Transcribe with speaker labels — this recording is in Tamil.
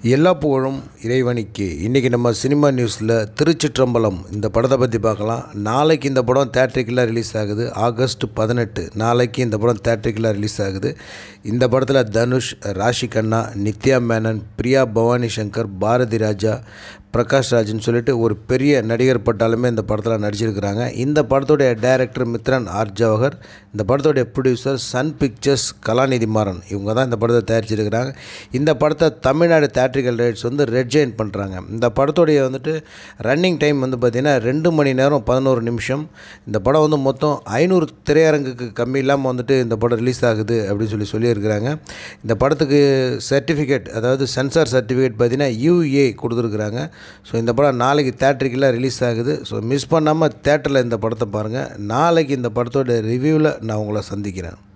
Speaker 1: எல்லா புகழும் இறைவனிக்கு இன்றைக்கி நம்ம சினிமா நியூஸில் திருச்சிற்றம்பலம் இந்த படத்தை பற்றி பார்க்கலாம் நாளைக்கு இந்த படம் தேட்ரிக்கலாக ரிலீஸ் ஆகுது ஆகஸ்ட் பதினெட்டு நாளைக்கு இந்த படம் தேட்ரிக்கலாக ரிலீஸ் ஆகுது இந்த படத்தில் தனுஷ் ராஷி கண்ணா நித்யா மேனன் பிரியா பவானி சங்கர் பாரதி ராஜா பிரகாஷ் ராஜ்னு சொல்லிட்டு ஒரு பெரிய நடிகர் பட்டாலுமே இந்த படத்தில் நடிச்சிருக்கிறாங்க இந்த படத்துடைய டைரக்டர் மித்ரன் ஆர் ஜவஹர் இந்த படத்துடைய ப்ரொடியூசர் சன் பிக்சர்ஸ் கலாநிதி மாறன் இவங்க தான் இந்த படத்தை தயாரிச்சிருக்கிறாங்க இந்த படத்தை தமிழ்நாடு தேட்ரிக்கல் ரைட்ஸ் வந்து ரெட் ஜெயின் பண்ணுறாங்க இந்த படத்துடைய வந்துட்டு ரன்னிங் டைம் வந்து பார்த்திங்கன்னா ரெண்டு மணி நேரம் பதினோரு நிமிஷம் இந்த படம் வந்து மொத்தம் ஐநூறு திரையரங்குக்கு கம்மி இல்லாமல் வந்துட்டு இந்த படம் ரிலீஸ் ஆகுது அப்படின்னு சொல்லி சொல்லியிருக்கிறாங்க இந்த படத்துக்கு சர்டிஃபிகேட் அதாவது சென்சார் சர்டிஃபிகேட் பார்த்திங்கன்னா யூஏ கொடுத்துருக்குறாங்க ஸோ இந்த படம் நாளைக்கு தேட்டருக்கெல்லாம் ரிலீஸ் ஆகுது ஸோ மிஸ் பண்ணாமல் தேட்டரில் இந்த படத்தை பாருங்கள் நாளைக்கு இந்த படத்தோட ரிவ்யூவில் நான் உங்களை சந்திக்கிறேன்